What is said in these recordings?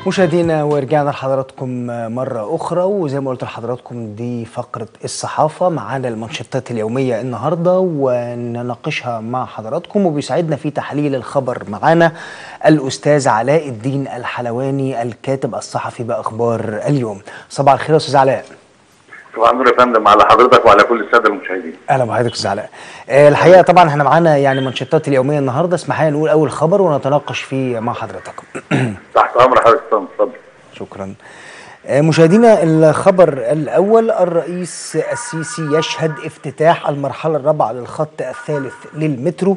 مشاهدينا ورجعنا لحضراتكم مرة أخرى وزي ما قلت لحضراتكم دي فقرة الصحافة معانا المانشيتات اليومية النهاردة ونناقشها مع حضراتكم وبيساعدنا في تحليل الخبر معانا الأستاذ علاء الدين الحلواني الكاتب الصحفي بأخبار اليوم صباح الخير يا أستاذ علاء صباح النور يا فندم على حضرتك وعلى كل الساده المشاهدين. اهلا بحضرتك استاذ علاء. آه، الحقيقه طبعا احنا معانا يعني مانشيتات اليوميه النهارده اسمح لي نقول اول خبر ونتناقش فيه مع حضرتك. تحت امر حضرتك يا فندم، اتفضل. شكرا. آه، مشاهدينا الخبر الاول الرئيس السيسي يشهد افتتاح المرحله الرابعه للخط الثالث للمترو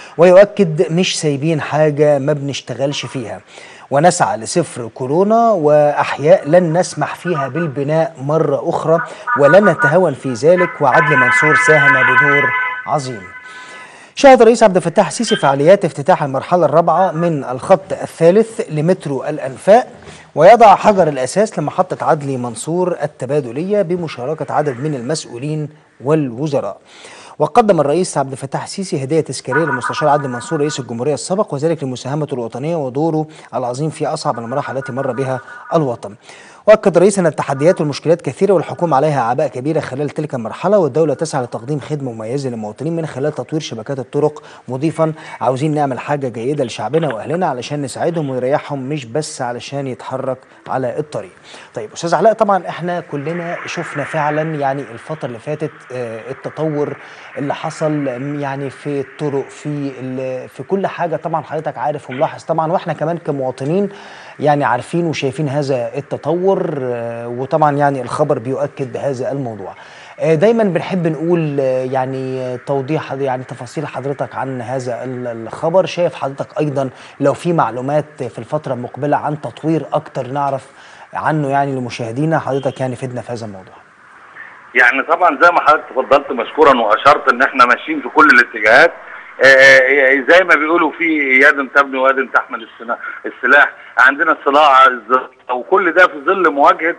ويؤكد مش سايبين حاجه ما بنشتغلش فيها. ونسعى لصفر كورونا واحياء لن نسمح فيها بالبناء مره اخرى ولن نتهاون في ذلك وعدلي منصور ساهم بدور عظيم. شهد الرئيس عبد الفتاح السيسي فعاليات افتتاح المرحله الرابعه من الخط الثالث لمترو الانفاق ويضع حجر الاساس لمحطه عدلي منصور التبادليه بمشاركه عدد من المسؤولين والوزراء. وقدم الرئيس عبد الفتاح السيسي هديه تذكاريه للمستشار عدلي منصور رئيس الجمهوريه السابق وذلك لمساهمته الوطنيه ودوره العظيم في اصعب المراحل التي مر بها الوطن. واكد الرئيس ان التحديات والمشكلات كثيره والحكومه عليها اعباء كبيره خلال تلك المرحله والدوله تسعى لتقديم خدمه مميزه للمواطنين من خلال تطوير شبكات الطرق مضيفا عاوزين نعمل حاجه جيده لشعبنا واهلنا علشان نساعدهم ونريحهم مش بس علشان يتحرك على الطريق. طيب استاذ علاء طبعا احنا كلنا شفنا فعلا يعني الفتره اللي فاتت آه، التطور اللي حصل يعني في الطرق في ال- في كل حاجه طبعا حضرتك عارف وملاحظ طبعا واحنا كمان كمواطنين يعني عارفين وشايفين هذا التطور آه، وطبعا يعني الخبر بيؤكد هذا الموضوع. آه، دايما بنحب نقول آه، يعني آه، توضيح يعني تفاصيل حضرتك عن هذا ال- الخبر شايف حضرتك ايضا لو في معلومات في الفتره المقبله عن تطوير اكتر نعرف عنه يعني لمشاهدينا حضرتك يعني فدنا في هذا الموضوع. يعني طبعا زي ما حضرتك تفضلت مشكورا واشرت ان احنا ماشيين في كل الاتجاهات آه، آه، زي ما بيقولوا في يد تبني ويد تحمل السنا- السلاح عندنا الصناعه الز- وكل ده في ظل مواجهه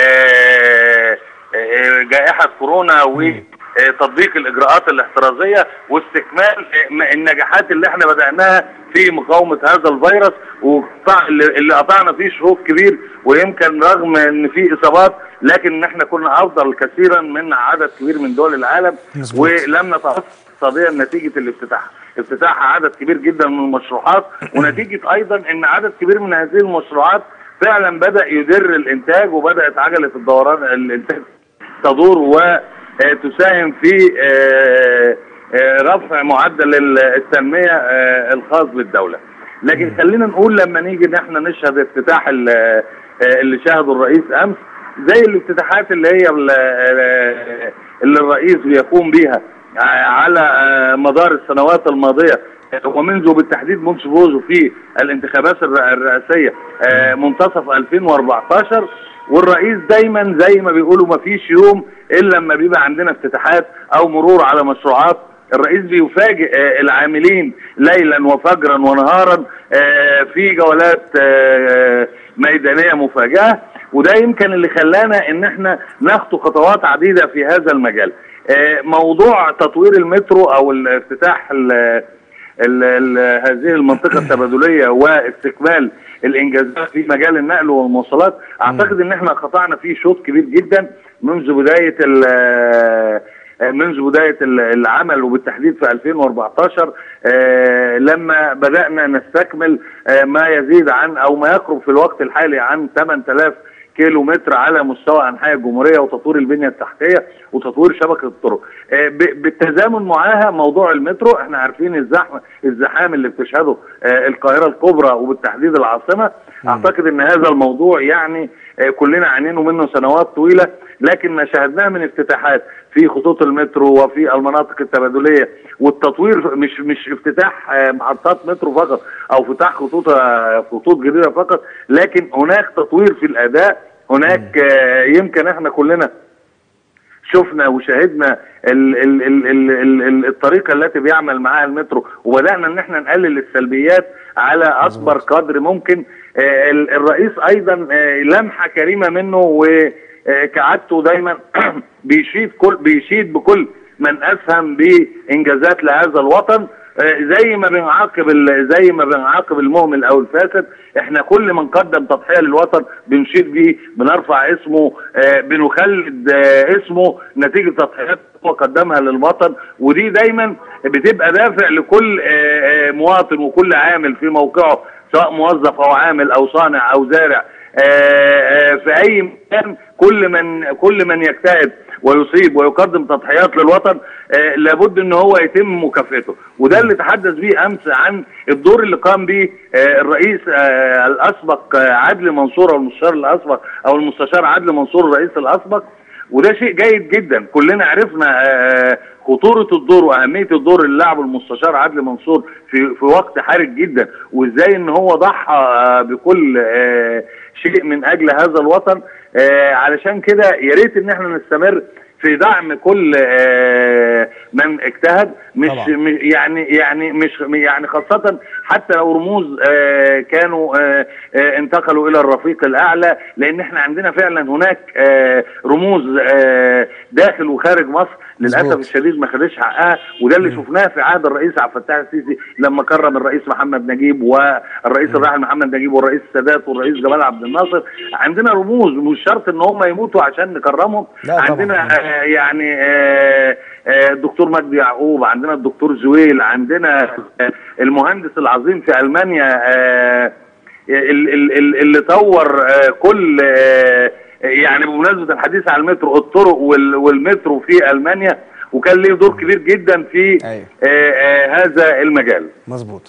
آه، آه، جائحه كورونا وتطبيق الاجراءات الاحترازيه واستكمال آه، النجاحات اللي احنا بداناها في مقاومه هذا الفيروس وقطع اللي اللي قطعنا فيه شوط كبير ويمكن رغم ان في اصابات لكن احنا كنا افضل كثيرا من عدد كبير من دول العالم مظبوط. ولم نتأثر اقتصاديا نتيجه الافتتاح افتتاح عدد كبير جدا من المشروعات ونتيجه ايضا ان عدد كبير من هذه المشروعات فعلا بدا يدر الانتاج وبدات عجله الدوران الانتاج تدور وتساهم في آه، آه، رفع معدل ال- التنميه آه، الخاص بالدوله. لكن خلينا نقول لما نيجي ان احنا نشهد افتتاح ال- آه، اللي شهده الرئيس امس زي الافتتاحات اللي هي ال- آه، اللي الرئيس بيقوم بيها على آه، مدار السنوات الماضيه ومنذ بالتحديد منذ فوزه في الانتخابات الر- الرئاسيه آه، منتصف 2014 والرئيس دايما زي ما بيقولوا ما فيش يوم الا لما بيبقى عندنا افتتاحات او مرور على مشروعات الرئيس بيفاجئ آه، العاملين ليلا وفجرا ونهارا آه، في جولات آه، ميدانيه مفاجاه وده يمكن اللي خلانا ان احنا نخطو خطوات عديده في هذا المجال آه، موضوع تطوير المترو او الافتتاح ال- ال- ال- هذه المنطقه التبادليه واستكمال الانجازات في مجال النقل والمواصلات اعتقد ان احنا قطعنا فيه شوط كبير جدا منذ بدايه ال- منذ بدايه ال- العمل وبالتحديد في 2014 آه، لما بدانا نستكمل آه، ما يزيد عن او ما يقرب في الوقت الحالي عن 8000 كيلو متر على مستوى انحاء الجمهوريه وتطوير البنيه التحتيه وتطوير شبكه الطرق. آه، ب- بالتزامن معاها موضوع المترو احنا عارفين الزحمه الزحام اللي بتشهده آه، القاهره الكبرى وبالتحديد العاصمه اعتقد ان هذا الموضوع يعني آه، كلنا عانينا منه سنوات طويله لكن ما شاهدناه من افتتاحات في خطوط المترو وفي المناطق التبادليه والتطوير مش مش افتتاح آه، محطات مترو فقط او فتح خطوط آه، خطوط جديده فقط لكن هناك تطوير في الاداء هناك آه، يمكن احنا كلنا شفنا وشاهدنا ال ال ال ال ال ال الطريقه التي بيعمل معاها المترو وبدانا ان احنا نقلل السلبيات على اكبر قدر ممكن آه، ال- الرئيس ايضا آه، لمحه كريمه منه وكعادته دايما بيشيد كل بيشيد بكل من اسهم بانجازات لهذا الوطن آه، زي ما بنعاقب ال- زي ما بنعاقب المهمل او الفاسد احنا كل من قدم تضحيه للوطن بنشيد بيه بنرفع اسمه آه، بنخلد آه، اسمه نتيجه تضحيات هو قدمها للوطن ودي دايما بتبقى دافع لكل آه، آه، مواطن وكل عامل في موقعه سواء موظف او عامل او صانع او زارع آه، آه، في اي مكان كل من كل من يجتهد ويصيب ويقدم تضحيات للوطن آه، لابد ان هو يتم مكافئته وده اللي تحدث به امس عن الدور اللي قام به آه، الرئيس آه، الاسبق آه، عدلي منصور او المستشار الاسبق او المستشار عدلي منصور الرئيس الاسبق وده شيء جيد جدا كلنا عرفنا آه، خطورة الدور وأهمية الدور اللي لعبه المستشار عدلي منصور في في وقت حرج جدا وإزاي إن هو ضحى آه، بكل آه، شيء من أجل هذا الوطن آه، علشان كده يا ريت إن احنا نستمر في دعم كل آه، من اجتهد مش طبعا. مش- يعني يعني مش يعني خاصة حتى لو رموز آه، كانوا آه، آه، انتقلوا إلى الرفيق الأعلى لأن احنا عندنا فعلا هناك آه، رموز آه، داخل وخارج مصر للأسف مظبوط. الشديد ما خدش حقها وده اللي شفناه في عهد الرئيس عبد الفتاح السيسي لما كرم الرئيس محمد نجيب والرئيس الراحل محمد نجيب والرئيس السادات والرئيس جمال عبد الناصر عندنا رموز مش شرط ان هم يموتوا عشان نكرمهم لا طبعاً. عندنا آه، يعني آه، آه، الدكتور مجدي يعقوب عندنا الدكتور زويل عندنا آه، المهندس العظيم في المانيا آه، ال- ال- ال- اللي طور آه، كل آه، يعني بمناسبه الحديث عن المترو الطرق وال- والمترو في المانيا وكان ليه دور كبير جدا في أيوة. آه، آه، هذا المجال مظبوط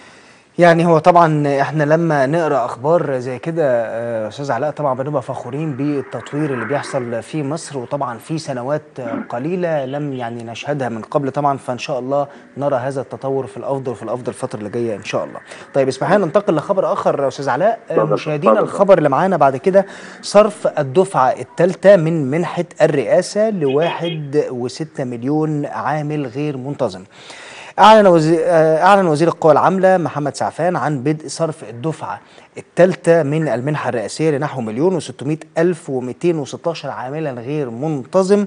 يعني هو طبعا احنا لما نقرا اخبار زي كده آه، استاذ علاء طبعا بنبقى فخورين بالتطوير اللي بيحصل في مصر وطبعا في سنوات آه، قليله لم يعني نشهدها من قبل طبعا فان شاء الله نرى هذا التطور في الافضل في الافضل الفتره اللي جايه ان شاء الله. طيب اسمح لنا ننتقل لخبر اخر يا استاذ علاء آه، اتفضل، مشاهدينا اتفضل. الخبر اللي معانا بعد كده صرف الدفعه الثالثه من منحه الرئاسه لواحد وستة مليون عامل غير منتظم. أعلن وزير, أعلن وزير القوى العاملة محمد سعفان عن بدء صرف الدفعة الثالثة من المنحة الرئاسية لنحو مليون وستمائة ألف ومئتين وستاشر عاملا غير منتظم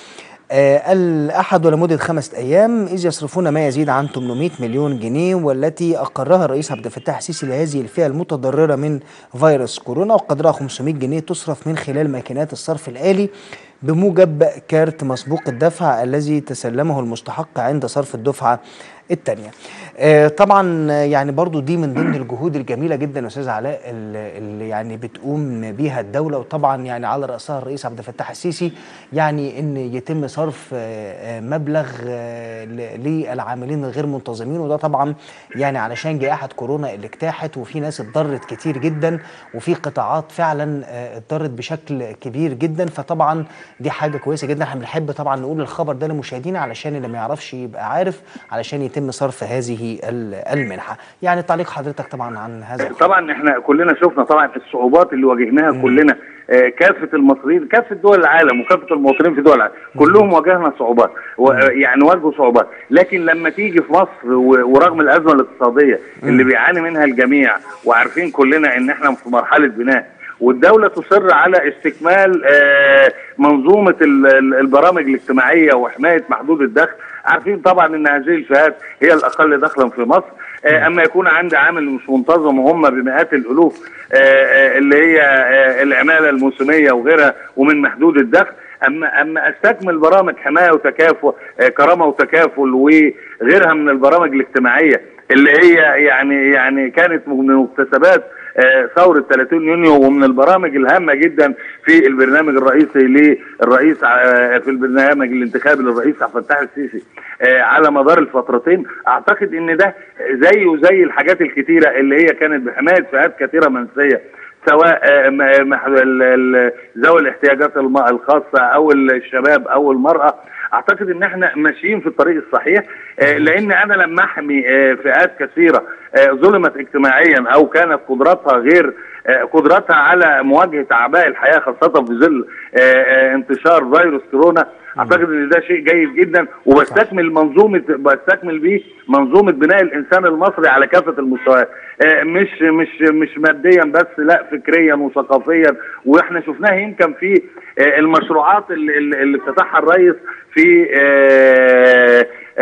آه، الأحد ولمدة خمسة أيام إذ يصرفون ما يزيد عن 800 مليون جنيه والتي أقرها الرئيس عبد الفتاح السيسي لهذه الفئة المتضررة من فيروس كورونا وقدرها 500 جنيه تصرف من خلال ماكينات الصرف الآلي بموجب كارت مسبوق الدفع الذي تسلمه المستحق عند صرف الدفعة الثانية آه، طبعا آه، يعني برضو دي من ضمن الجهود الجميلة جدا يا أستاذ علاء اللي اللي يعني بتقوم بيها الدولة وطبعا يعني على رأسها الرئيس عبد الفتاح السيسي يعني ان يتم صرف آه، آه، مبلغ آه، ل- للعاملين الغير منتظمين وده طبعا يعني علشان جائحة كورونا اللي اجتاحت وفي ناس اتضرت كتير جدا وفي قطاعات فعلا آه، اتضرت بشكل كبير جدا فطبعا دي حاجة كويسة جدا احنا بنحب طبعا نقول الخبر ده لمشاهدينا علشان اللي ما يعرفش يبقى عارف علشان يتم صرف هذه ال- المنحة يعني تعليق حضرتك طبعا عن هذا الخبر. طبعا احنا كلنا شفنا طبعا الصعوبات اللي واجهناها كلنا آه، كافه المصريين كافه دول العالم وكافه المواطنين في دول العالم كلهم واجهنا صعوبات و- يعني واجهوا صعوبات لكن لما تيجي في مصر و- ورغم الازمه الاقتصاديه اللي بيعاني منها الجميع وعارفين كلنا ان احنا في مرحله بناء والدولة تصر على استكمال آه، منظومة ال- ال- البرامج الاجتماعية وحماية محدود الدخل عارفين طبعا ان هذه الفئات هي الاقل دخلا في مصر آه، اما يكون عندي عامل مش منتظم وهم بمئات الالوف آه، آه، اللي هي آه، العماله الموسميه وغيرها ومن محدود الدخل اما اما استكمل برامج حمايه وتكافؤ آه، كرامه وتكافل وغيرها من البرامج الاجتماعيه اللي هي يعني يعني كانت من مكتسبات آه، ثورة 30 يونيو ومن البرامج الهامة جدا في البرنامج الرئيسي للرئيس آه، في البرنامج الانتخابي للرئيس عبد الفتاح السيسي آه، على مدار الفترتين اعتقد ان ده زيه زي الحاجات الكتيرة اللي هي كانت بحماية فئات كثيرة منسية سواء آه، م- مح- ال- ال- ذوي الاحتياجات الم- الخاصة او الشباب او المرأة اعتقد ان احنا ماشيين في الطريق الصحيح آه، لان انا لما احمي آه، فئات كثيره آه، ظلمت اجتماعيا او كانت قدراتها غير آه، قدراتها على مواجهه اعباء الحياه خاصه في ظل آه، آه، انتشار فيروس كورونا اعتقد ان ده شيء جيد جدا وبستكمل منظومه بستكمل بيه منظومه بناء الانسان المصري على كافه المستويات آه، مش مش مش ماديا بس لا فكريا وثقافيا واحنا شفناها يمكن في آه، المشروعات اللي, اللي اللي افتتحها الرئيس في آه، آه،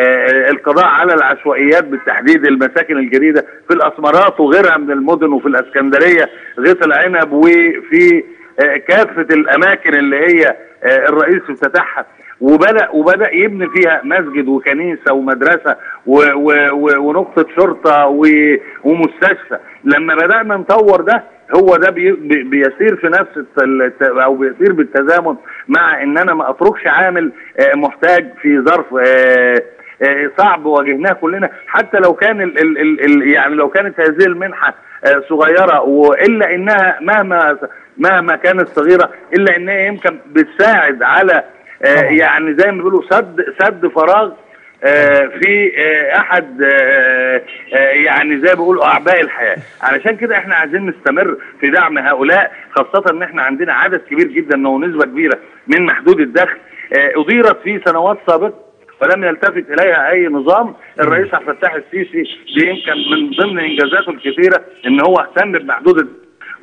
آه، القضاء على العشوائيات بالتحديد المساكن الجديده في الاسمرات وغيرها من المدن وفي الاسكندريه غيث العنب وفي آه، كافه الاماكن اللي هي آه، الرئيس افتتحها وبدا وبدا يبني فيها مسجد وكنيسه ومدرسه و و و ونقطه شرطه و ومستشفى لما بدانا نطور ده هو ده بي بي- بيسير في نفس الت- الت- او بيسير بالتزامن مع ان انا ما اتركش عامل آه، محتاج في ظرف آه، آه، صعب واجهناه كلنا حتى لو كان ال ال ال ال يعني لو كانت هذه المنحه آه، صغيره والا انها مهما مهما كانت صغيره الا انها يمكن بتساعد على آه، طبعاً. يعني زي ما بيقولوا سد سد فراغ آه، في آه، احد آه، آه، يعني زي ما بيقولوا اعباء الحياه علشان كده احنا عايزين نستمر في دعم هؤلاء خاصه ان احنا عندنا عدد كبير جدا ونسبه كبيره من محدود الدخل آه، اديرت في سنوات سابقه ولم يلتفت اليها اي نظام الرئيس عبد الفتاح السيسي دي يمكن من ضمن انجازاته الكثيره ان هو اهتم بمحدود الدخل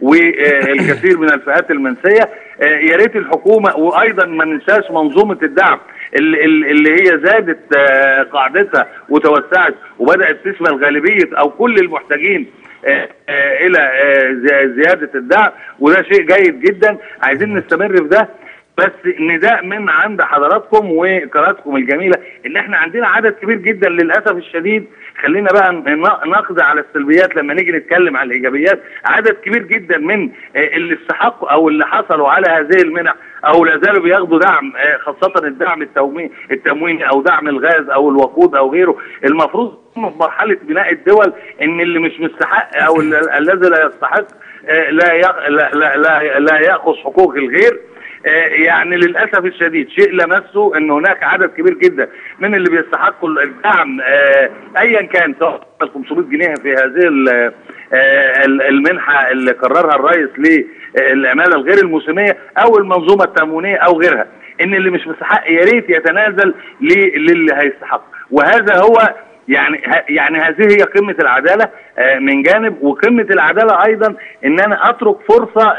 والكثير من الفئات المنسيه آه، يا ريت الحكومه وايضا ما ننساش منظومه الدعم اللي, اللي هي زادت آه، قاعدتها وتوسعت وبدات تشمل غالبيه او كل المحتاجين آه، آه، الى آه، زي- زياده الدعم وده شيء جيد جدا عايزين نستمر في ده بس نداء من عند حضراتكم وقناتكم الجميله ان احنا عندنا عدد كبير جدا للاسف الشديد خلينا بقى ن- نقضي على السلبيات لما نيجي نتكلم عن الايجابيات عدد كبير جدا من آه، اللي استحقوا او اللي حصلوا على هذه المنح او لا زالوا بياخدوا دعم آه، خاصه الدعم التمويني التمويني او دعم الغاز او الوقود او غيره المفروض هم في مرحله بناء الدول ان اللي مش مستحق او ال- الذي لا يستحق آه، لا يق- لا لا لا, لا ياخذ حقوق الغير آه، يعني للاسف الشديد شيء لمسه ان هناك عدد كبير جدا من اللي بيستحقوا الدعم آه، ايا كان سواء 500 جنيه في هذه ال- آه، ال- المنحه اللي قررها الرئيس للعماله الغير الموسميه او المنظومه التموينيه او غيرها ان اللي مش مستحق يا ريت يتنازل ل- للي هيستحق وهذا هو يعني ه- يعني هذه هي قمه العداله آه، من جانب وقمه العداله ايضا ان انا اترك فرصه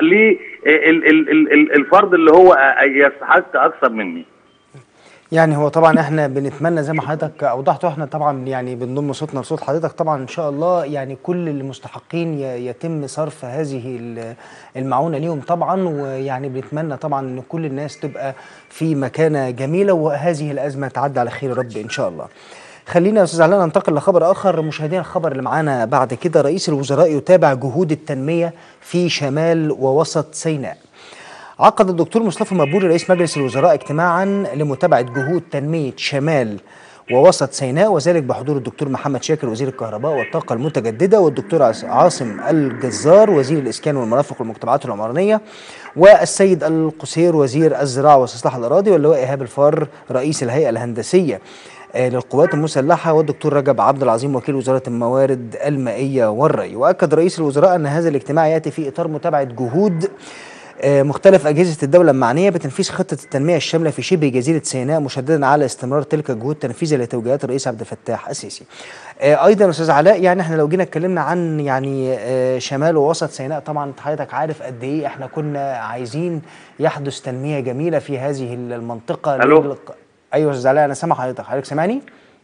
للفرد اللي هو آه، يستحق اكثر مني يعني هو طبعا احنا بنتمنى زي ما حضرتك اوضحت واحنا طبعا يعني بنضم صوتنا لصوت حضرتك طبعا ان شاء الله يعني كل المستحقين ي- يتم صرف هذه ال- المعونه ليهم طبعا ويعني بنتمنى طبعا ان كل الناس تبقى في مكانه جميله وهذه الازمه تعدي على خير يا رب ان شاء الله. خلينا يا استاذ علاء ننتقل لخبر اخر مشاهدينا الخبر اللي معانا بعد كده رئيس الوزراء يتابع جهود التنميه في شمال ووسط سيناء. عقد الدكتور مصطفى مبوري رئيس مجلس الوزراء اجتماعا لمتابعة جهود تنمية شمال ووسط سيناء وذلك بحضور الدكتور محمد شاكر وزير الكهرباء والطاقة المتجددة والدكتور عاص- عاصم الجزار وزير الإسكان والمرافق والمجتمعات العمرانية والسيد القصير وزير الزراعة واستصلاح الأراضي واللواء إيهاب الفار رئيس الهيئة الهندسية آه، للقوات المسلحة والدكتور رجب عبد العظيم وكيل وزارة الموارد المائية والري وأكد رئيس الوزراء أن هذا الاجتماع يأتي في إطار متابعة جهود آه، مختلف أجهزة الدولة المعنية بتنفيذ خطة التنمية الشاملة في شبه جزيرة سيناء مشددا على استمرار تلك الجهود تنفيذا لتوجيهات الرئيس عبد الفتاح السيسي. آه، أيضا أستاذ علاء يعني احنا لو جينا اتكلمنا عن يعني آه، شمال ووسط سيناء طبعا حضرتك عارف قد إيه احنا كنا عايزين يحدث تنمية جميلة في هذه المنطقة ألو. للق- أيوه أستاذ علاء أنا سامع حضرتك حضرتك سامعني؟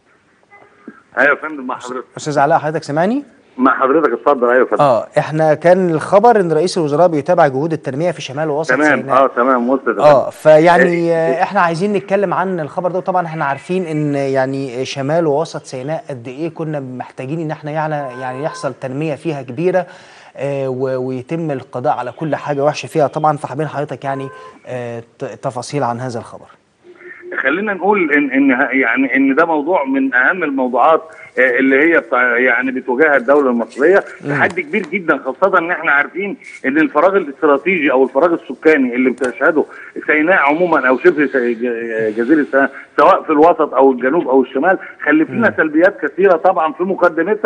ايوه يا فندم مع حضرتك أستاذ علاء حضرتك سامعني؟ مع حضرتك اتفضل ايوه يا فندم اه احنا كان الخبر ان رئيس الوزراء بيتابع جهود التنميه في شمال ووسط تمام سيناء اه تمام وصلت يا فندم. اه فيعني آه، احنا عايزين نتكلم عن الخبر ده طبعا احنا عارفين ان يعني شمال ووسط سيناء قد ايه كنا محتاجين ان احنا يعني يعني يحصل تنميه فيها كبيره آه، و- ويتم القضاء على كل حاجه وحشه فيها طبعا فحابين حضرتك يعني آه، ت- تفاصيل عن هذا الخبر خلينا نقول ان ان ه- يعني ان ده موضوع من اهم الموضوعات آه، اللي هي بتاع يعني بتواجهها الدوله المصريه تحدي كبير جدا خاصه ان احنا عارفين ان الفراغ الاستراتيجي او الفراغ السكاني اللي بتشهده سيناء عموما او شبه سي- ج- جزيره سيناء سواء في الوسط او الجنوب او الشمال خلف لنا سلبيات كثيره طبعا في مقدمتها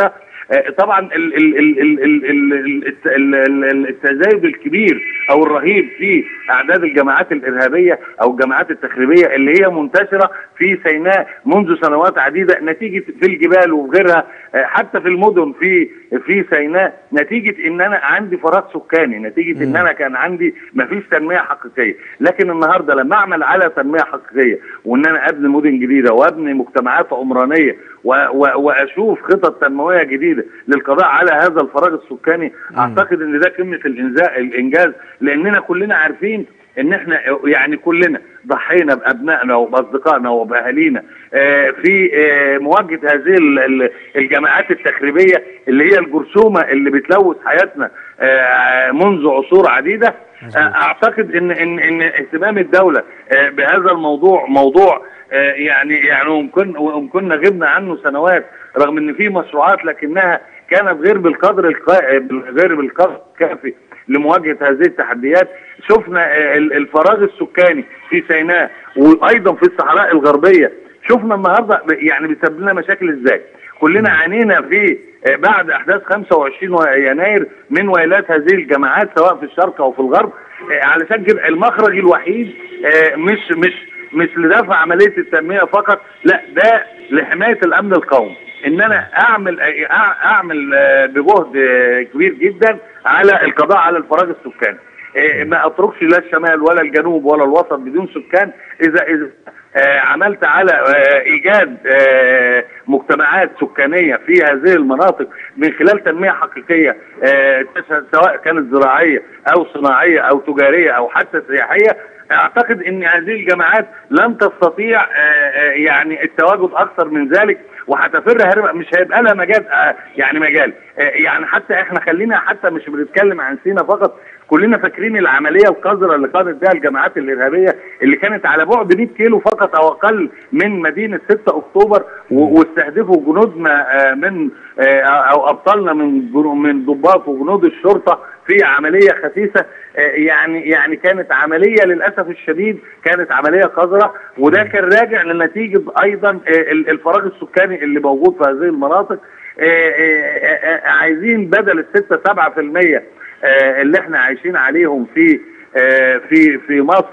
آه، طبعا ال- ال- ال- ال- ال- ال- الت- ال- ال- التزايد الكبير او الرهيب في اعداد الجماعات الارهابيه او الجماعات التخريبيه اللي هي منتشره في سيناء منذ سنوات عديده نتيجه في الجبال وغيرها آه، حتى في المدن في في سيناء نتيجه ان انا عندي فراغ سكاني نتيجه ان انا كان عندي مفيش تنميه حقيقيه لكن النهارده لما اعمل على تنميه حقيقيه وان انا ابني مدن جديده وابني مجتمعات عمرانيه و و واشوف خطط تنمويه جديده للقضاء على هذا الفراغ السكاني اعتقد ان ده قمه الانجاز الانجاز لاننا كلنا عارفين ان احنا يعني كلنا ضحينا بابنائنا وباصدقائنا وباهالينا آه، في آه، مواجهه هذه ال- ال- الجماعات التخريبيه اللي هي الجرثومه اللي بتلوث حياتنا آه، منذ عصور عديده آه، اعتقد ان ان ان اهتمام الدوله آه، بهذا الموضوع موضوع آه، يعني يعني ويمكن ويمكن غبنا عنه سنوات رغم ان في مشروعات لكنها كانت غير بالقدر القا- غير بالقدر الكافي لمواجهه هذه التحديات شفنا آه، ال- الفراغ السكاني في سيناء وايضا في الصحراء الغربيه شفنا النهارده ب- يعني بيسبب لنا مشاكل ازاي كلنا عانينا في آه، بعد احداث 25 و- يناير من ويلات هذه الجماعات سواء في الشرق او في الغرب آه، علشان كده المخرج الوحيد آه، مش مش مش لدفع عمليه التنميه فقط لا ده لحمايه الامن القومي ان انا اعمل أع- اعمل آه، بجهد آه، كبير جدا على القضاء على الفراغ السكاني آه، ما اتركش لا الشمال ولا الجنوب ولا الوسط بدون سكان اذا اذا آه، عملت على آه، ايجاد آه، مجتمعات سكانيه في هذه المناطق من خلال تنميه حقيقيه آه، تشهد سواء كانت زراعيه او صناعيه او تجاريه او حتى سياحيه اعتقد ان هذه الجماعات لن تستطيع آه، آه، يعني التواجد اكثر من ذلك وهتفر هربا مش هيبقى لها مجال آه، يعني مجال آه، يعني حتى احنا خلينا حتى مش بنتكلم عن سينا فقط كلنا فاكرين العمليه القذره اللي قامت بها الجماعات الارهابيه اللي كانت على بعد 100 كيلو فقط او اقل من مدينه 6 اكتوبر و- واستهدفوا جنودنا آه، من آه، او ابطالنا من جنو- من ضباط وجنود الشرطه في عمليه خسيسه آه، يعني يعني كانت عمليه للاسف الشديد كانت عمليه قذره وده كان راجع لنتيجه ايضا آه، ال- الفراغ السكاني اللي موجود في هذه المناطق آه، آه، آه، عايزين بدل الستة سبعة في المية آه، اللي احنا عايشين عليهم في آه، في في مصر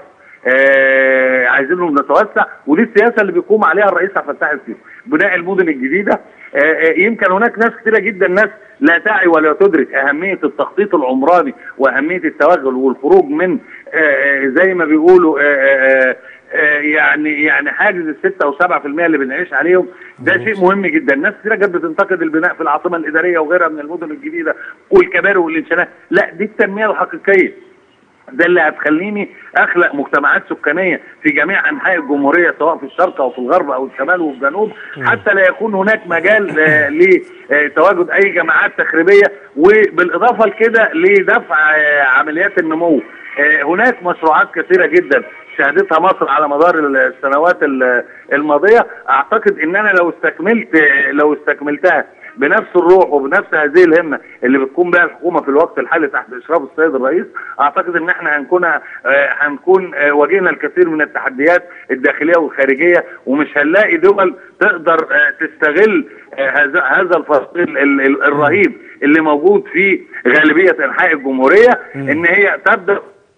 آه، عايزينهم نتوسع ودي السياسه اللي بيقوم عليها الرئيس عبد الفتاح السيسي بناء المدن الجديده آه، آه، يمكن هناك ناس كثيره جدا ناس لا تعي ولا تدرك اهميه التخطيط العمراني واهميه التوغل والخروج من آه، آه، زي ما بيقولوا آه، آه، آه، يعني يعني حاجز الستة او 7% اللي بنعيش عليهم ده شيء مهم جدا ناس كتير كانت بتنتقد البناء في العاصمه الاداريه وغيرها من المدن الجديده والكباري والانشاءات لا دي التنميه الحقيقيه ده اللي هتخليني اخلق مجتمعات سكانيه في جميع انحاء الجمهوريه سواء في الشرق او في الغرب او الشمال والجنوب حتى لا يكون هناك مجال آه، لتواجد اي جماعات تخريبيه وبالاضافه لكده لدفع آه، عمليات النمو آه، هناك مشروعات كثيره جدا شهدتها مصر على مدار السنوات ال- الماضيه اعتقد ان انا لو استكملت لو استكملتها بنفس الروح وبنفس هذه الهمه اللي بتقوم بها الحكومه في الوقت الحالي تحت اشراف السيد الرئيس اعتقد ان احنا هنكون آه، هنكون آه، واجهنا الكثير من التحديات الداخليه والخارجيه ومش هنلاقي دول تقدر آه، تستغل آه، هذا هذا الفصل ال- ال- الرهيب اللي موجود في غالبيه انحاء الجمهوريه ان هي تبدا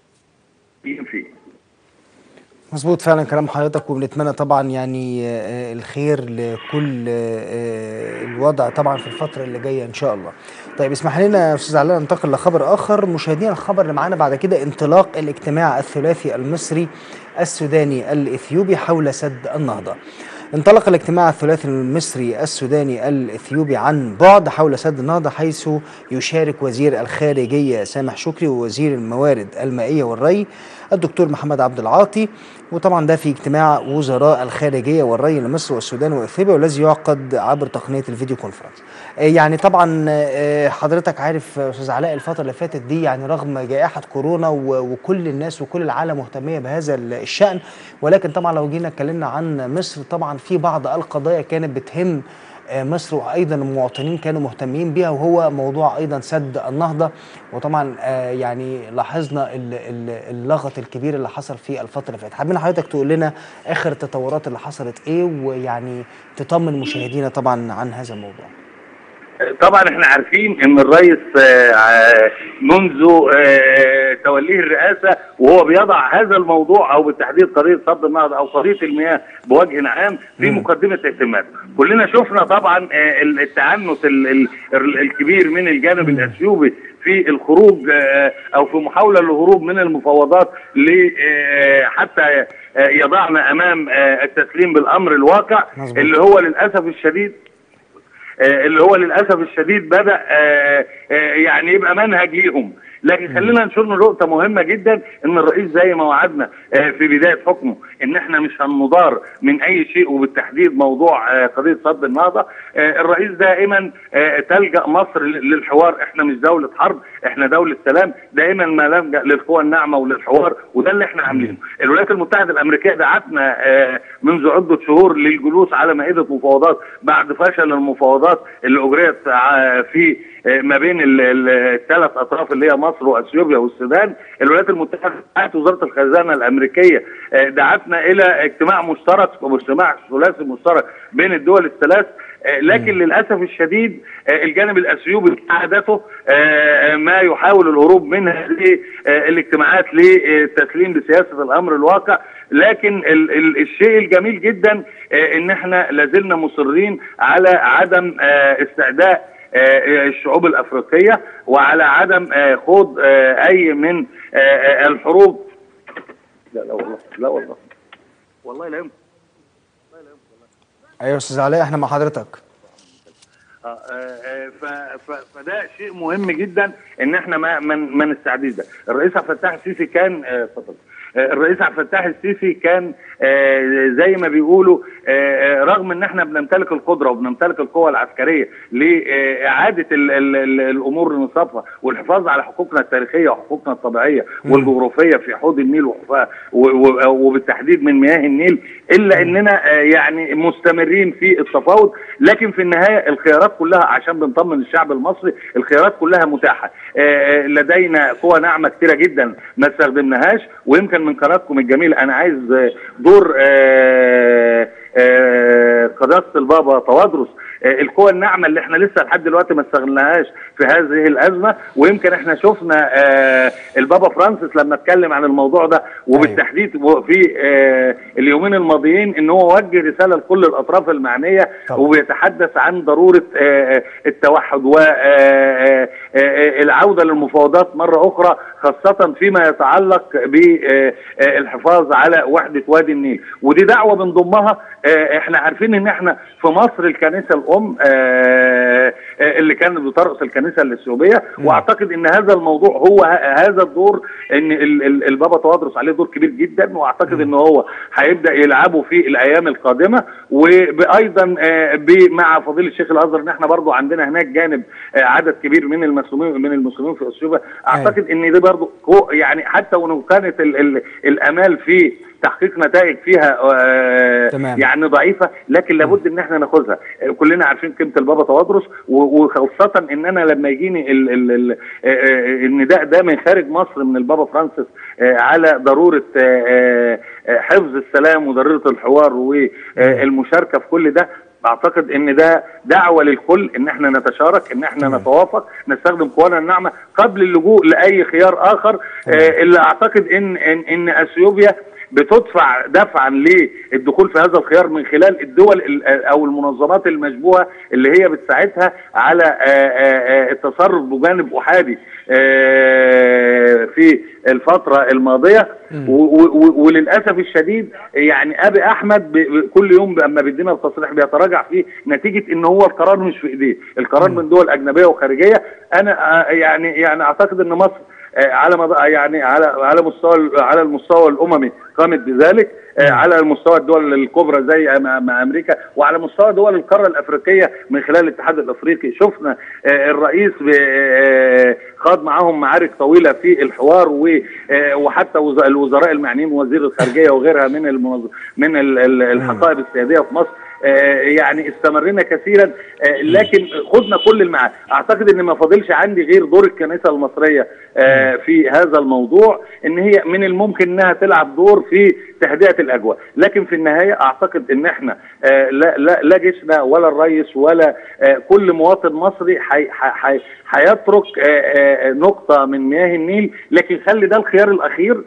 فيه مظبوط فعلا كلام حضرتك وبنتمنى طبعا يعني آه، الخير لكل آه، الوضع طبعا في الفترة اللي جاية إن شاء الله. طيب اسمح لنا يا أستاذ علاء ننتقل لخبر آخر مشاهدينا الخبر اللي معانا بعد كده انطلاق الاجتماع الثلاثي المصري السوداني الإثيوبي حول سد النهضة. انطلق الاجتماع الثلاثي المصري السوداني الاثيوبي عن بعد حول سد النهضه حيث يشارك وزير الخارجيه سامح شكري ووزير الموارد المائيه والري الدكتور محمد عبد العاطي وطبعا ده في اجتماع وزراء الخارجيه والري لمصر والسودان واثيوبيا والذي يعقد عبر تقنيه الفيديو كونفرنس. آه، يعني طبعا آه، حضرتك عارف آه، استاذ علاء الفتره اللي فاتت دي يعني رغم جائحه كورونا و- وكل الناس وكل العالم مهتميه بهذا الشان ولكن طبعا لو جينا اتكلمنا عن مصر طبعا في بعض القضايا كانت بتهم آه، مصر وايضا المواطنين كانوا مهتمين بيها وهو موضوع ايضا سد النهضه وطبعا آه، يعني لاحظنا ال- ال- اللغط الكبير اللي حصل في الفتره اللي فاتت حابين حضرتك تقول لنا اخر التطورات اللي حصلت ايه ويعني تطمن مشاهدينا طبعا عن هذا الموضوع طبعا احنا عارفين ان الرئيس آه، منذ آه، توليه الرئاسه وهو بيضع هذا الموضوع او بالتحديد قضيه صد النهضه او قضيه المياه بوجه عام في مقدمه اهتمامه. كلنا شفنا طبعا آه، التعنت ال- ال- ال- الكبير من الجانب الاثيوبي في الخروج آه، او في محاوله للهروب من المفاوضات ل آه، حتى آه، يضعنا امام آه، التسليم بالامر الواقع مظبوط. اللي هو للاسف الشديد آه، اللي هو للاسف الشديد بدا آه، آه، يعني يبقى منهج ليهم لكن خلينا نشوف نقطة مهمة جدا ان الرئيس زي ما وعدنا آه، في بداية حكمه ان احنا مش هنضار من اي شيء وبالتحديد موضوع آه، قضية صد النهضة آه، الرئيس دائما آه، تلجأ مصر ل- للحوار احنا مش دولة حرب احنا دولة سلام دائما ما نلجأ للقوى الناعمة وللحوار وده اللي احنا عاملينه الولايات المتحدة الامريكية دعتنا آه، منذ عدة شهور للجلوس على مائدة مفاوضات بعد فشل المفاوضات اللي اجريت آه، في آه، ما بين ال- ال- الثلاث اطراف اللي هي مصر واثيوبيا والسودان الولايات المتحده دعت وزاره الخزانه الامريكيه آه، دعتنا الى اجتماع مشترك واجتماع ثلاثي مشترك بين الدول الثلاث آه، لكن للاسف الشديد آه، الجانب الاثيوبي كعادته آه، ما يحاول الهروب من هذه آه، الاجتماعات للتسليم بسياسه الامر الواقع لكن ال ال الشيء الجميل جدا آه، ان احنا لازلنا مصرين على عدم آه، استعداء آه، الشعوب الافريقيه وعلى عدم آه، خوض آه، اي من آه، آه، الحروب لا لا والله لا والله والله لا يمكن ايوه يا استاذ علاء احنا مع حضرتك آه، آه، ف- ف- فده شيء مهم جدا ان احنا ما ما ما نستعديش ده الرئيس عبد الفتاح السيسي كان آه، اتفضل آه، الرئيس عبد الفتاح السيسي كان آه، زي ما بيقولوا آه، آه، رغم ان احنا بنمتلك القدره وبنمتلك القوه العسكريه لاعاده ال- ال- ال- الامور لنصابها والحفاظ على حقوقنا التاريخيه وحقوقنا الطبيعيه والجغرافيه في حوض النيل وحفا- و- و- وبالتحديد من مياه النيل الا اننا آه، يعني مستمرين في التفاوض لكن في النهايه الخيارات كلها عشان بنطمن الشعب المصري الخيارات كلها متاحه آه، آه، لدينا قوى ناعمه كتيره جدا ما استخدمناهاش ويمكن من قناتكم الجميله انا عايز آه، دور آه، آه، قداسه البابا توادرس آه، القوى الناعمه اللي احنا لسه لحد دلوقتي ما استغلناهاش في هذه الازمه ويمكن احنا شفنا آه، البابا فرانسيس لما اتكلم عن الموضوع ده وبالتحديد في آه، اليومين الماضيين ان هو وجه رساله لكل الاطراف المعنيه طبعا. وبيتحدث عن ضروره آه، التوحد والعوده للمفاوضات مره اخرى خاصه فيما يتعلق بالحفاظ على وحده وادي النيل ودي دعوه بنضمها آه، احنا عارفين ان احنا في مصر الكنيسه الام آه، آه، اللي كانت بترأس الكنيسه الاثيوبيه واعتقد ان هذا الموضوع هو ه- هذا الدور ان ال- ال- البابا توادرس عليه دور كبير جدا واعتقد ان هو هيبدا يلعبه في الايام القادمه وايضا آه، ب- مع فضيله الشيخ الازهر ان احنا برضو عندنا هناك جانب آه، عدد كبير من المسلمين من المسلمين في اثيوبيا اعتقد ان ده برضو هو- يعني حتى ولو كانت ال ال الامال في تحقيق نتائج فيها آه، تمام. يعني ضعيفه لكن لابد ان احنا ناخذها آه، كلنا عارفين قيمه البابا توادرس و- وخاصه ان انا لما يجيني ال- ال- ال- آه، آه، النداء ده من خارج مصر من البابا فرانسيس آه، على ضروره آه، آه، حفظ السلام وضروره الحوار والمشاركه في كل ده اعتقد ان ده دعوه للكل ان احنا نتشارك ان احنا نتوافق نستخدم قوانا الناعمه قبل اللجوء لاي خيار اخر آه، اللي اعتقد ان ان, إن اثيوبيا بتدفع دفعا للدخول في هذا الخيار من خلال الدول ال- او المنظمات المشبوهه اللي هي بتساعدها على آه، آه، آه، التصرف بجانب احادي آه، في الفتره الماضيه و- و- و- وللاسف الشديد يعني ابي احمد ب- ب- كل يوم اما بيدينا التصريح بيتراجع فيه نتيجه ان هو القرار مش في ايديه القرار من دول اجنبيه وخارجيه انا آه، يعني يعني اعتقد ان مصر آه، على مد... يعني على على مستوى على المستوى الاممي قامت بذلك آه، على مستوى الدول الكبرى زي أم- أم- امريكا وعلى مستوى دول القاره الافريقيه من خلال الاتحاد الافريقي شفنا آه، الرئيس ب- آه، خاض معاهم معارك طويله في الحوار و- آه، وحتى وز- الوزراء المعنيين وزير الخارجيه وغيرها من المنظ... من ال- ال- الحقائب السياديه في مصر آه، يعني استمرنا كثيرا آه، لكن خدنا كل المعاد اعتقد ان ما فاضلش عندي غير دور الكنيسه المصريه آه، في هذا الموضوع ان هي من الممكن انها تلعب دور في تهدئه الاجواء لكن في النهايه اعتقد ان احنا آه، لا لا لا جيشنا ولا الرئيس ولا آه، كل مواطن مصري حي- حي- حي- هيترك آه، آه، نقطه من مياه النيل لكن خلي ده الخيار الاخير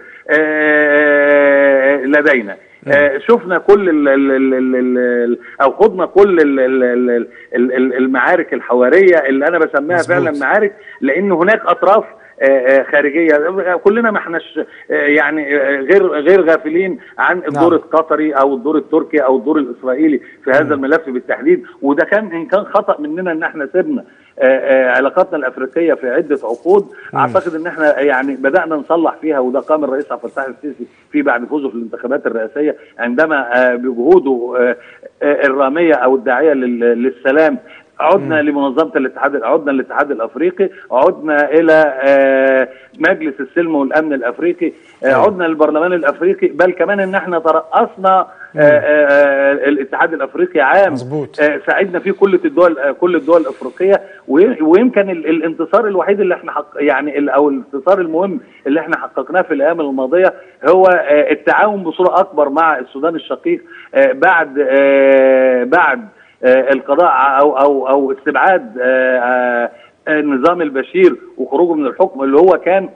آه، لدينا آه، شفنا كل ال ال ال ال ال او خضنا كل ال ال ال ال ال المعارك الحواريه اللي انا بسميها مظبوط. فعلا معارك لان هناك اطراف آه، آه، خارجيه كلنا ما احناش آه، يعني آه، غير غير غافلين عن الدور القطري او الدور التركي او الدور الاسرائيلي في هذا الملف بالتحديد وده كان ان كان خطا مننا ان احنا سيبنا آه، آه، علاقاتنا الافريقيه في عده عقود اعتقد ان احنا يعني بدانا نصلح فيها وده قام الرئيس عبد الفتاح السيسي في بعد فوزه في الانتخابات الرئاسيه عندما آه، بجهوده آه، آه، الراميه او الداعيه لل- للسلام عدنا لمنظمه الاتحاد عدنا للاتحاد الافريقي عدنا الى آه، مجلس السلم والامن الافريقي آه، أيوة. عدنا للبرلمان الافريقي بل كمان ان احنا ترأسنا آه، آه، الاتحاد الافريقي عام مظبوط. آه، ساعدنا فيه كل الدول آه، كل الدول الافريقيه وي- ويمكن ال- الانتصار الوحيد اللي احنا حق يعني ال- او الانتصار المهم اللي احنا حققناه في الايام الماضيه هو آه، التعاون بصوره اكبر مع السودان الشقيق آه، بعد آه، بعد آه، القضاء او او او استبعاد آه، آه، النظام البشير وخروجه من الحكم اللي هو كان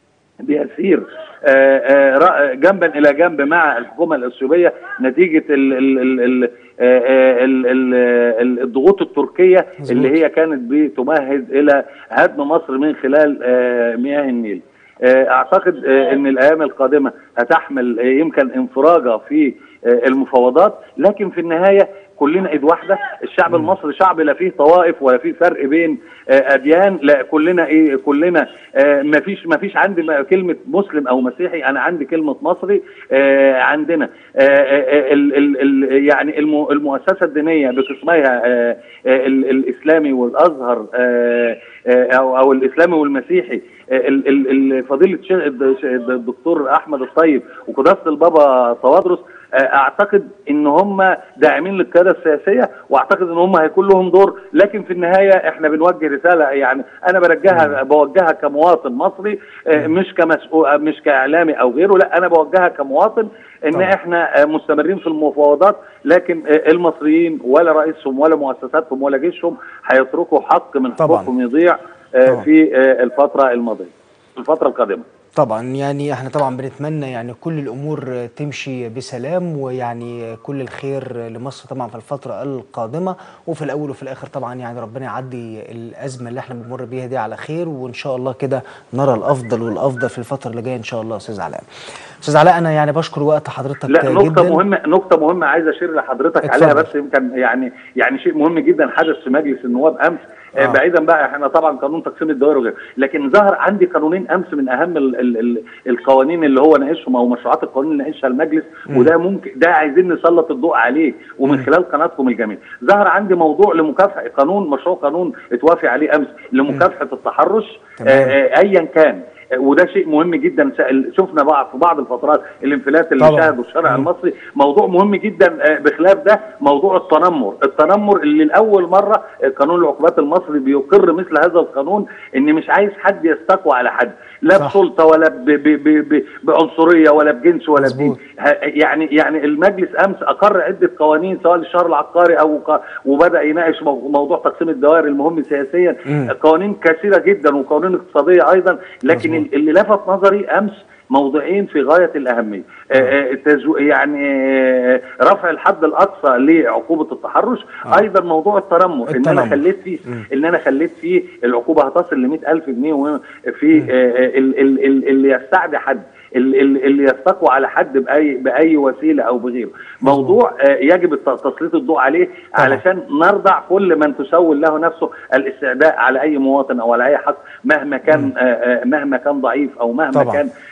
بيسير آه، آه، رأ- جنبا الى جنب مع الحكومه الاثيوبيه نتيجه ال ال ال ال آه، آه، ال- ال- ال- الضغوط التركيه مظبوط. اللي هي كانت بتمهد الى هدم مصر من خلال آه، مياه النيل آه، اعتقد آه، ان الايام القادمه هتحمل آه، يمكن انفراجه في آه، المفاوضات لكن في النهايه كلنا ايد واحده الشعب المصري شعب لا فيه طوائف ولا فيه فرق بين آه، اديان لا كلنا ايه كلنا آه، ما فيش ما فيش عندي م- كلمه مسلم او مسيحي انا عندي كلمه مصري آه، عندنا آه، آه، ال ال ال يعني الم- المؤسسه الدينيه بقسميها آه، آه، ال- الاسلامي والازهر آه، آه، او او الاسلامي والمسيحي آه، ال- ال- ال- فضيله الشيخ الد- الدكتور احمد الطيب وقداسه البابا طوادرس آه، اعتقد ان هم داعمين للقياده السياسيه واعتقد ان هم هيكون لهم دور لكن في النهايه احنا بنوجه رساله يعني انا برجعها بوجهها كمواطن مصري آه، مش كمسؤول مش كاعلامي او غيره لا انا بوجهها كمواطن ان طبعا. احنا آه، مستمرين في المفاوضات لكن آه، المصريين ولا رئيسهم ولا مؤسساتهم ولا جيشهم هيتركوا حق من طبعا. حقوقهم يضيع آه، طبعا. في آه، الفتره الماضيه الفتره القادمه طبعا يعني احنا طبعا بنتمنى يعني كل الامور تمشي بسلام ويعني كل الخير لمصر طبعا في الفتره القادمه وفي الاول وفي الاخر طبعا يعني ربنا يعدي الازمه اللي احنا بنمر بيها دي على خير وان شاء الله كده نرى الافضل والافضل في الفتره اللي جايه ان شاء الله يا استاذ علاء. استاذ علاء انا يعني بشكر وقت حضرتك لا نقطة جدا مهمة نقطة مهمة عايز أشير لحضرتك اتفضل. عليها بس يمكن يعني يعني شيء مهم جدا حدث في مجلس النواب أمس آه. آه. بعيدا بقى احنا طبعا قانون تقسيم الدوائر وغيره لكن ظهر عندي قانونين امس من اهم ال ال ال القوانين اللي هو ناقشهم او مشروعات القانون اللي ناقشها المجلس وده ممكن ده عايزين نسلط الضوء عليه ومن خلال قناتكم الجميل ظهر عندي موضوع لمكافحه قانون مشروع قانون اتوافق عليه امس لمكافحه التحرش تمام. آه آه ايا كان آه، وده شيء مهم جدا سأل- شفنا بقى في بعض الفترات الانفلات اللي طبعا. شهده الشارع مم. المصري موضوع مهم جدا آه، بخلاف ده موضوع التنمر التنمر اللي لاول مره آه، قانون العقوبات المصري بيقر مثل هذا القانون ان مش عايز حد يستقوى على حد لا صح. بسلطه ولا ب ب ب ب بعنصريه ولا بجنس ولا بدين مظبوط. ه- يعني يعني المجلس امس اقر عده قوانين سواء للشهر العقاري او ق- وبدا يناقش مو- موضوع تقسيم الدوائر المهم سياسيا مم. قوانين كثيره جدا وقوانين اقتصاديه ايضا لكن مظبوط. اللي لفت نظري امس موضوعين في غايه الاهميه آه، آه، التزو- يعني آه، رفع الحد الاقصى لعقوبه التحرش آه. ايضا موضوع التنمر ان التنمر. انا خليت فيه مم. ان انا خليت فيه العقوبه هتصل ل 100000 جنيه وم- في آه، آه، ال- ال- ال- اللي يستعدي حد ال- ال- اللي يستقوى على حد باي باي وسيله او بغيره موضوع آه، يجب الت- تسليط الضوء عليه طبعا. علشان نرضع كل من تسول له نفسه الاستعداء على اي مواطن او على اي حق مهما كان آه، آه، مهما كان ضعيف او مهما طبعا. كان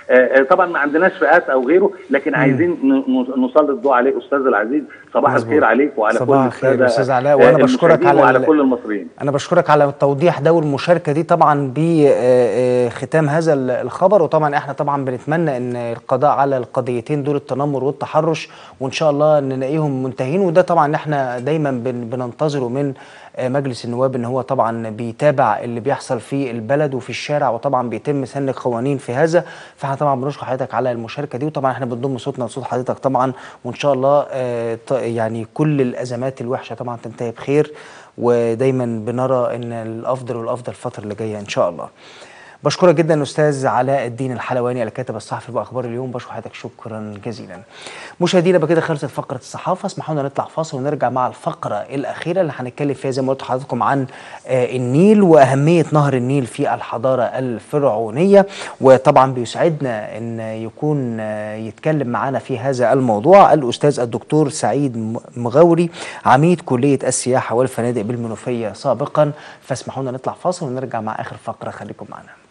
آه، آه، طبعا ما عندناش فئات او غيره لكن عايزين ن- ن- نسلط الضوء عليه استاذ العزيز صباح مظبوط. الخير عليك وعلى صباح كل الخير السادة، أستاذ علاء، آه، وأنا بشكرك المشاهدين على وعلى ال- كل المصريين أنا بشكرك على التوضيح ده والمشاركة دي طبعا بختام هذا ال- الخبر وطبعا احنا طبعا بنتمنى ان القضاء على القضيتين دول التنمر والتحرش وان شاء الله نلاقيهم منتهين وده طبعا احنا دايما بن- بننتظره من آه، مجلس النواب ان هو طبعا بيتابع اللي بيحصل في البلد وفي الشارع وطبعا بيتم سن قوانين في هذا فاحنا طبعا بنشكر حضرتك على المشاركه دي وطبعا احنا بنضم صوتنا لصوت حضرتك طبعا وان شاء الله آه، ط- يعني كل الازمات الوحشه طبعا تنتهي بخير ودايما بنرى ان الافضل والافضل الفتره اللي جايه ان شاء الله بشكرك جدا استاذ علاء الدين الحلواني الكاتب الصحفي باخبار اليوم بشكر حضرتك شكرا جزيلا مشاهدينا بكده خلصت فقره الصحافه اسمحوا لنا نطلع فاصل ونرجع مع الفقره الاخيره اللي هنتكلم فيها زي ما قلت لحضراتكم عن آه، النيل واهميه نهر النيل في الحضاره الفرعونيه وطبعا بيسعدنا ان يكون آه، يتكلم معنا في هذا الموضوع الاستاذ الدكتور سعيد م- مغاوري عميد كليه السياحه والفنادق بالمنوفيه سابقا فاسمحوا لنا نطلع فاصل ونرجع مع اخر فقره خليكم معنا